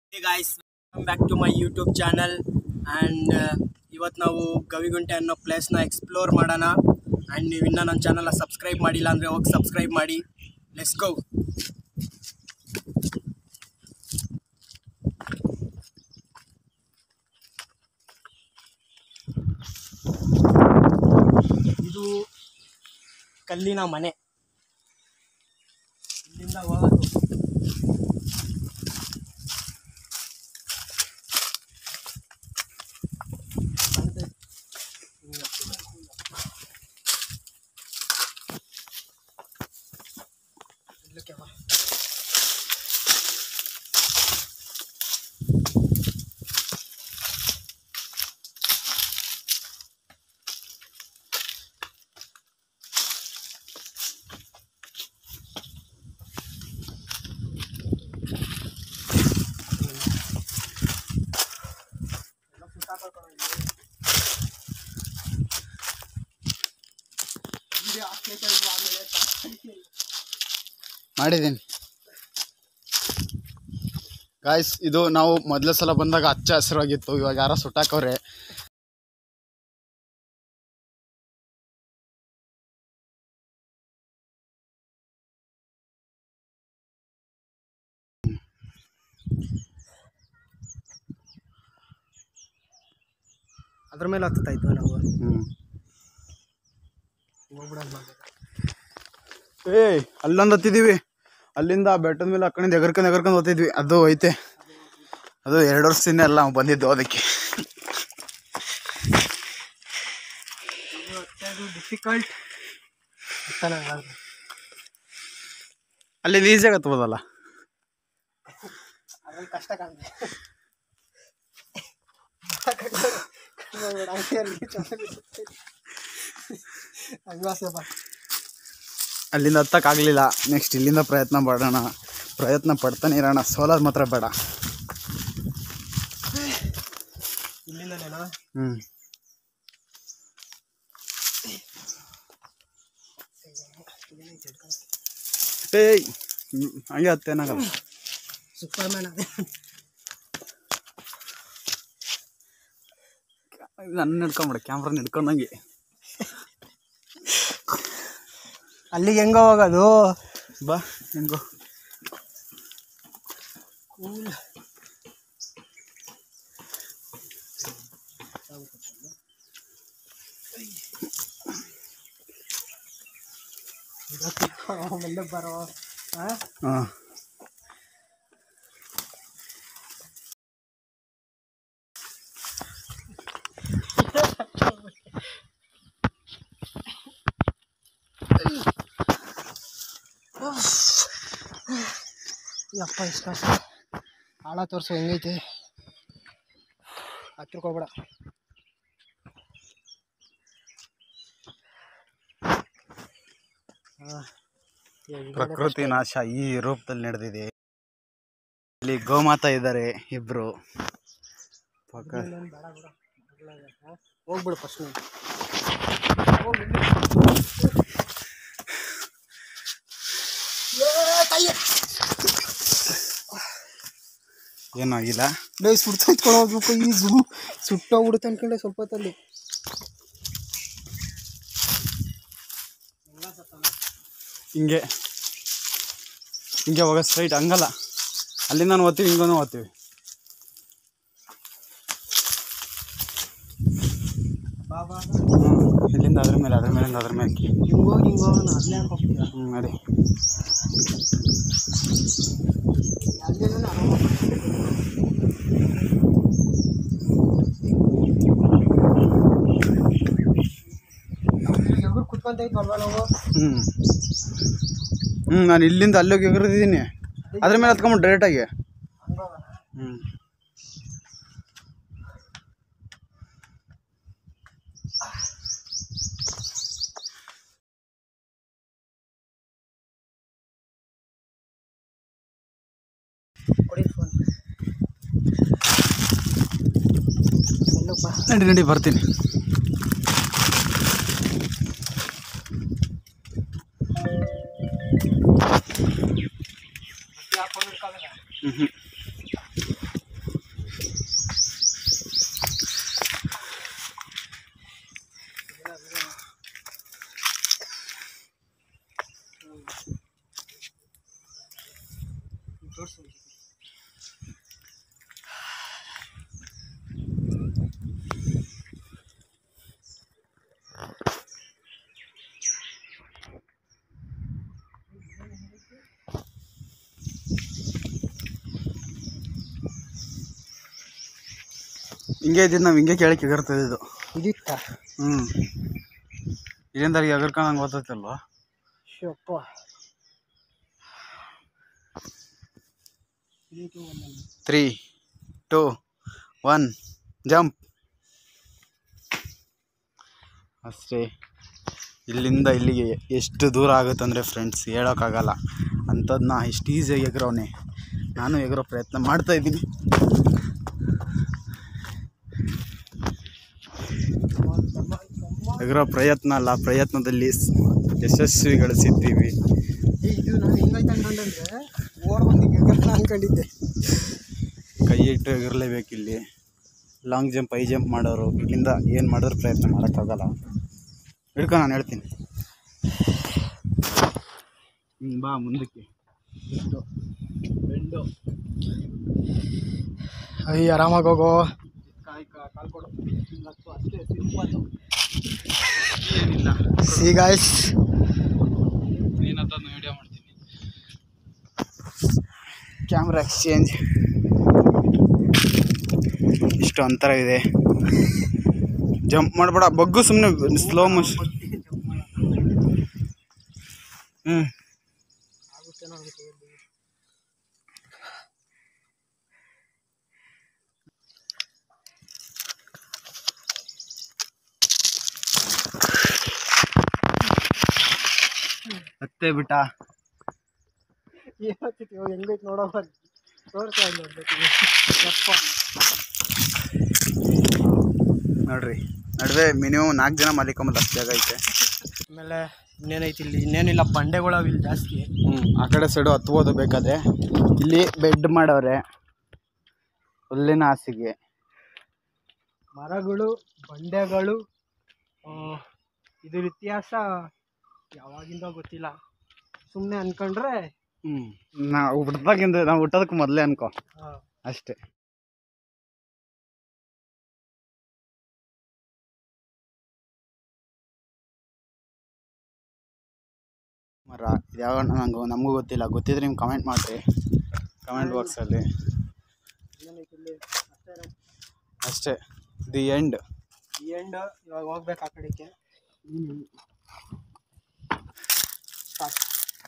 Hey guys welcome back to my YouTube channel and ಇವತ್ತು ನಾವು ಗವಿಗುಂಟೆ ಅನ್ನೋ ಪ್ಲೇಸ್ನ ಎಕ್ಸ್ಪ್ಲೋರ್ ಮಾಡೋಣ ಆ್ಯಂಡ್ ನೀವು ಇನ್ನೂ ನನ್ನ ಚಾನಲ್ನ ಸಬ್ಸ್ಕ್ರೈಬ್ ಮಾಡಿಲ್ಲ ಅಂದರೆ ಹೋಗಿ ಸಬ್ಸ್ಕ್ರೈಬ್ ಮಾಡಿ ಲೆಟ್ಸ್ ಗೋ ಇದು ಕಲ್ಲಿನ ಮನೆ ಇಲ್ಲಿಂದ ಹೋಗೋದು ಇಲ್ಲಕ್ಕೆ ಬಾ. ಎಲ್ಲ ಸುತ್ತಾಡ್ಕೊಂಡು ಇಲ್ಲಿ. ಇಲ್ಲಿ ಹಾಕ್ಲಿಕ್ಕೆ ಇಲ್ವಾ ಆಮೇಲೆ ಸಾಕಾಗ್ಲಿಕ್ಕೆ ಇಲ್ಲ. ಮಾಡಿದ್ದೀನಿ ಗಾಯ್ಸ್ ಇದು ನಾವು ಮೊದಲ ಸಲ ಬಂದಾಗ ಹಚ್ಚ ಹಸಿರಾಗಿತ್ತು ಇವಾಗ ಯಾರೋ ಸುಟ್ಟಾಕವ್ರೆ ಅದ್ರ ಮೇಲೆ ಹತ್ತುತ್ತಾ ಇದ್ವಿ ನಾವು ಹ್ಮ್ ಹೋಗ್ಬಿಡೋದು ಮಾಡ್ಬೇಕು ಏಯ್ ಅಲ್ಲೊಂದು ಹತ್ತಿದೀವಿ ಅಲ್ಲಿಂದ ಆ ಬೆಟ್ಟದ ಮೇಲೆ ಆ ಕಡೆಯಿಂದ ಎಗರ್ಕೊಂಡು ಎಗರ್ಕೊಂಡು ಹೋಗ್ತಿದ್ವಿ ಅದು ಐತೆ ಅದು ಎರಡು ವರ್ಷದಿಂದ ಎಲ್ಲ ನಾವು ಬಂದಿದ್ದು ಅದಕ್ಕೆ ಇದು ಡಿಫಿಕಲ್ಟ್ ಚೆನ್ನಾಗಿ ಅಲ್ಲಿ ಈಸಿಯಾಗಿ ಹತ್ಬೋದಲ್ಲ ಅದ್ರಲ್ಲಿ ಕಷ್ಟ ಕಾಣುತ್ತೆ ಹಂಗಾಸೆ ಬಾ ಅಲ್ಲಿಂದ ಹತ್ತಕ್ಕಾಗಲಿಲ್ಲ ನೆಕ್ಸ್ಟ್ ಇಲ್ಲಿಂದ ಪ್ರಯತ್ನ ಪಡೋಣ ಪ್ರಯತ್ನ ಪಡ್ತಾನೆ ಇರೋಣ ಸೋಲಾರ್ ಮಾತ್ರ ಬೇಡ ಇಲ್ಲಿಂದನೇನಾ ಹ್ಞೂ ಏಯ್ ಹ್ಮ್, ಹಂಗೆ ಹತ್ತೇನಾಗಲ್ಲ ಸೂಪರ್ ಮ್ಯಾನ್ ಅದೇ ನನ್ನ ಹಿಡ್ಕೊಂಬಿಡ ಕ್ಯಾಮ್ರಾ ಹಿಡ್ಕೊಂಡಂಗೆ ಅಲ್ಲಿಗೆ ಹೆಂಗ ಹೋಗೋದು ಬಾ ಹೆಂಗೋ ಕೂಲ್ ಮೆಲ್ಲ ಬರೋ ಹಾಂ ಹಾಂ ಯಪ್ಪ ಇಷ್ಟ ಕಷ್ಟ ಆಳ ತೋರಿಸು ಹೆಂಗೈತೆ ಹತ್ರಕ್ಕೆ ಹೋಗ್ಬೇಡ ಹಾ. ಹೆಂಗಿದೆ ಪ್ರಕೃತಿ ನಾಶ ಈ ರೂಪದಲ್ಲಿ ನಡೆದಿದೆ ಇಲ್ಲಿ ಗೋಮಾತಾ ಇದ್ದಾರೆ ಇಬ್ರು ಪಕ್ಕ ಇನ್ನೇನ್ ಬೇಡ ಬಿಡು. ಮಗ್ಳಾಗೆ, ಹಾ? ಹೋಗ್ಬಿಡು ಫಸ್ಟ್ ನೀನು ಏನಾಗಿಲ್ಲ ಲೇ ಸುಡ್ತಾ ಇಟ್ಕೊಂಡು ಹೋಗ್ಬೇಕು ಈ ಝೂಮ್ ಸುಟ್ಟೋಗ್ಬಿಡುತ್ತೆ ಅನ್ಕೊಂಡೆ ಸ್ವಲ್ಪ ಹೊತ್ತಲ್ಲಿ ಹಿಂಗೆ ಹಿಂಗೆ ಹೋಗ ಸ್ಟ್ರೈಟ್ ಹಂಗಲ್ಲ ಅಲ್ಲಿಂದ ಓದ್ತೀವಿ ಹಿಂಗೂ ಓದ್ತೀವಿ ಬಾ ಬಾ ಹ್ಞೂ ಇಲ್ಲಿಂದ ಅದ್ರ ಮೇಲೆ ಅದ್ರ ಮೇಲಿಂದ ಅದ್ರ ಮೇಲೆ ಹಿಂಗೋ ಹಿಂಗೋ ನಾನು ಅಲ್ಲೇ ಹೋಗ್ತೀಯ ಹ್ಞೂ ನಡಿ ಅಲ್ಲೇನೋ ನಾನು ಎಲ್ರು ಕುತ್ಕೊಂತ ಇದ್ವಲ್ವಾ ನಾವು ಹ್ಞೂ ಹ್ಞೂ ನಾನು ಇಲ್ಲಿಂದ ಅಲ್ಲೋಗಿ ಎಗರಿದ್ದೀನಿ ಅದ್ರ ಮೇಲೆ ಹತ್ಕೊಂಬಿಟ್ಟು ಡೈರೆಕ್ಟಾಗಿ ಹಂಗೋಗೋಣ ಹ್ಞೂ ಕೊಡಿ ಫೋನ್ ಎಲ್ಲಪ್ಪ ನಡಿ ನಡಿ ಬರ್ತೀನಿ ಹಾಕೊಂಡು ಹ್ಞೂ ಹಿಂಗೆ ಇದ್ದಿದ್ದು ನಾವು ಹಿಂಗೆ ಕೇಳಕ್ಕೆ ಎಗರ್ತದೆ ಇದು ಇದಿತ್ತ ಹ್ಞೂ ಇಲ್ಲಿಂದ ಎಗರ್ಕೊಂಡು ಗೊತ್ತೈತಲ್ವಾ ಶಪ್ಪ ತ್ರೀ ಟೂ ಒನ್ ಜಂಪ್ ಅಷ್ಟೇ ಇಲ್ಲಿಂದ ಇಲ್ಲಿಗೆ ಎಷ್ಟು ದೂರ ಆಗುತ್ತಂದರೆ ಫ್ರೆಂಡ್ಸ್ ಹೇಳೋಕ್ಕಾಗಲ್ಲ ಅಂಥದ್ದನ್ನ ಇಷ್ಟು ಈಸಿಯಾಗಿ ಎಗರವನೆ ನಾನು ಎಗರೋ ಪ್ರಯತ್ನ ಮಾಡ್ತಾ ಇದ್ದೀನಿ ಎಗರೋ ಪ್ರಯತ್ನ ಅಲ್ಲ ಪ್ರಯತ್ನದಲ್ಲಿ ಸ್- ಯಶಸ್ವಿಗೊಳಿಸಿದ್ದೀವಿ ಇದು ನಾನು ಹೆಂಗೈತೆ ಅನ್ಕೊಂಡ್ರೆ ಓಡ್ ಬಂದು ಅನ್ಕೊಂಡಿದ್ದೆ ಕೈ ಇಟ್ಟು ಎಗರಲೇಬೇಕು ಇಲ್ಲಿ ಲಾಂಗ್ ಜಂಪ್ ಹೈ ಜಂಪ್ ಮಾಡೋರು ಇಲ್ಲಿಂದ ಏನು ಮಾಡಿದ್ರು ಪ್ರಯತ್ನ ಮಾಡೋಕ್ಕಾಗಲ್ಲ ಹಿಡ್ಕೊ ನಾನು ಹೇಳ್ತೀನಿ ಹ್ಮ್, ಬಾ ಮುಂದಕ್ಕೆ ಬೆಂಡು ಅಯ್ಯ ಆರಾಮಾಗಿ ಹೋಗೋ ಕಾಯಿ ಕಾಲು ಕೊಡು ಅಷ್ಟೇ ಸಿಂಪಲ್ಲು ಏನಿಲ್ಲ ಸಿ ಗಾಯ್ಸ್ ನೀನಂತಂದು ವಿಡಿಯೋ ಮಾಡ್ತೀನಿ ಕ್ಯಾಮ್ರಾ ಎಕ್ಸ್ಚೇಂಜ್ ಇಷ್ಟು ಅಂತರ ಇದೆ ಜಂಪ್ ಮಾಡಬೇಡ ಬಗ್ಗು ಸುಮ್ಮನೆ ಸ್ಲೋ ಮೋಷನ್ ಹ್ಞೂ ಹತ್ತೇ ಬಿಟ್ಟ ಹೆಂಗೈತೆ ನೋಡೋ ತೋರ್ಸ ಯಪ್ಪ ನೋಡ್ರಿ ನಡುವೆ ಮಿನಿಮಮ್ ನಾಲ್ಕು ಜನ ಮಲಿಕೊಂಬದು ಅಷ್ಟು ಜಾಗ ಐತೆ ಆಮೇಲೆ ಇನ್ನೇನೈತಿ ಇಲ್ಲಿ ಇನ್ನೇನಿಲ್ಲ ಬಂಡೆಗಳು ಇಲ್ಲಿ ಜಾಸ್ತಿ ಹ್ಞೂ ಆ ಕಡೆ ಸೈಡು ಹತ್ಬೋದು ಬೇಕಾದ್ರೆ ಇಲ್ಲಿ ಬೆಡ್ ಮಾಡವ್ರೆ ಹುಲ್ಲಿನ ಹಾಸಿಗೆ ಮರಗಳು ಬಂಡೆಗಳು ಆ, ಇದ್ರ ಇತಿಹಾಸ ಯಾವಾಗಿಂದ ಗೊತ್ತಿಲ್ಲ ಸುಮ್ಮನೆ ಅನ್ಕೊಂಡ್ರೆ ಹ್ಞೂ ನಾವು ಹುಟ್ದಾಗಿಂದ ನಾವು ಹುಟ್ಟೋದಕ್ಕೆ ಮೊದಲೇ ಅನ್ಕೋ ಆ, ಅಷ್ಟೇ ಮರ ಯಾವ ನಂಗೆ ನಮಗೂ ಗೊತ್ತಿಲ್ಲ ಗೊತ್ತಿದ್ರೆ ನೀವು ಕಮೆಂಟ್ ಮಾಡಿರಿ ಕಮೆಂಟ್ ಬಾಕ್ಸಲ್ಲಿ ಇನ್ನೇನೈತಿ ಇಲ್ಲಿ ಅಷ್ಟೇ ಅಷ್ಟೇ ದಿ ಎಂಡ್ ಈ ಎಂಡ್ ಇವಾಗ ಹೋಗ್ಬೇಕು ಆ ಕಡೆಗೆ ಸಾಕು.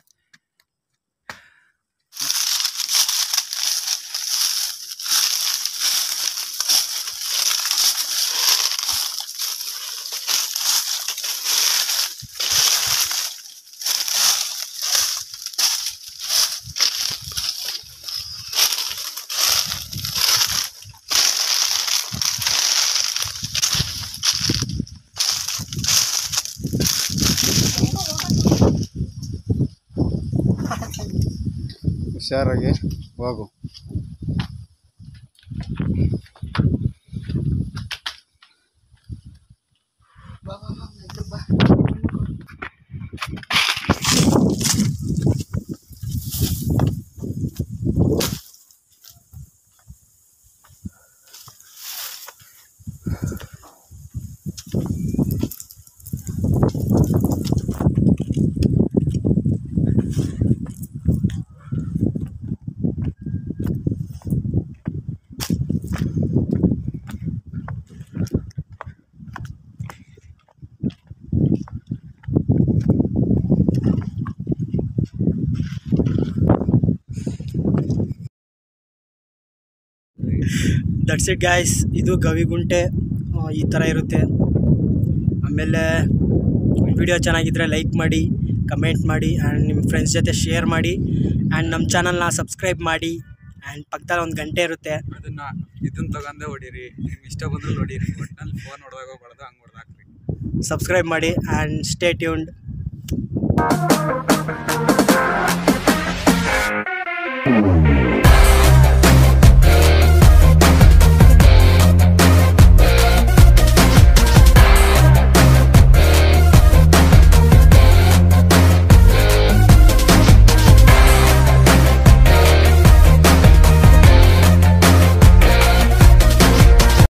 ಹುಷಾರಾಗಿ ಹೋಗು ದಟ್ಸ್ ಇಟ್ ಗಾಯ್ಸ್ ಇದು ಗವಿಗುಂಟೆ ಆ, ಈ ಥರ ಇರುತ್ತೆ ಆಮೇಲೆ ವಿಡಿಯೋ ಚೆನ್ನಾಗಿದ್ದರೆ ಲೈಕ್ ಮಾಡಿ ಕಮೆಂಟ್ ಮಾಡಿ ಆ್ಯಂಡ್ ನಿಮ್ಮ ಫ್ರೆಂಡ್ಸ್ ಜೊತೆ ಶೇರ್ ಮಾಡಿ ಆ್ಯಂಡ್ ನಮ್ಮ ಚಾನಲ್ನ ಸಬ್ಸ್ಕ್ರೈಬ್ ಮಾಡಿ ಆ್ಯಂಡ್ ಪಕ್ಕದಲ್ಲಿ ಒಂದು ಗಂಟೆ ಇರುತ್ತೆ ಅದನ್ನ ಇದನ್ನ ತಗೊಂಡೇ ಹೊಡೀರಿ ನಿಮ್ಗೆ ಇಷ್ಟ ಬಂದ್ರೆ ಹೊಡೀರಿ ಒಟ್ನಲ್ಲಿ ಫೋನ್ ಹೊಡೆದಾಗ ಹೋಗ್ಬಾರ್ದು ಹಂಗೆ ಹೊಡೆದಾಕ್ರಿ ಸಬ್ಸ್ಕ್ರೈಬ್ ಮಾಡಿ ಆ್ಯಂಡ್ ಸ್ಟೇ ಟ್ಯೂನ್ಡ್